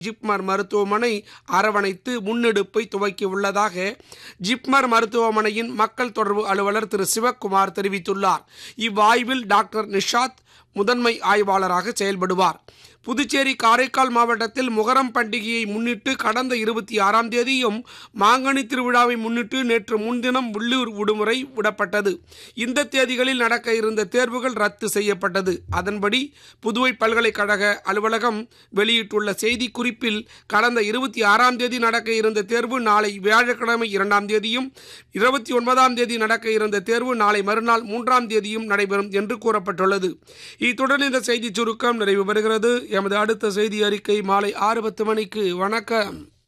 ஜிப்மர் மருத்துவமனை அரவணைத்து முன்னெடுப்பை துவக்கியுள்ளதாக ஜிப்மர் மருத்துவமனையின் மக்கள் தொடர்பு அலுவலர் திரு சிவக்குமார் தெரிவித்துள்ளார் இவ்வாய்வில் டாக்டர் நிஷாத் முதன்மை ஆய்வாளராக செயல்படுவார் புதுச்சேரி காரைக்கால் மாவட்டத்தில் முகரம் பண்டிகையை முன்னிட்டு கடந்த இருபத்தி ஆறாம் தேதியும் மாங்கனி திருவிழாவை முன்னிட்டு நேற்று முன்தினம் உள்ளூர் விடுமுறை விடப்பட்டது இந்த தேதிகளில் நடக்க இருந்த தேர்வுகள் ரத்து செய்யப்பட்டது அதன்படி புதுவை பல்கலைக்கழக அலுவலகம் வெளியிட்டுள்ள செய்திக்குறிப்பில் கடந்த இருபத்தி ஆறாம் தேதி நடக்க இருந்த தேர்வு நாளை வியாழக்கிழமை இரண்டாம் தேதியும் இருபத்தி ஒன்பதாம் தேதி நடக்க இருந்த தேர்வு நாளை மறுநாள் மூன்றாம் தேதியும் நடைபெறும் என்று கூறப்பட்டுள்ளது இத்துடன் இந்த செய்தி சுருக்கம் நிறைவு பெறுகிறது எமது அடுத்த செய்தி அறிக்கை மாலை ஆறு பத்து மணிக்கு வணக்கம்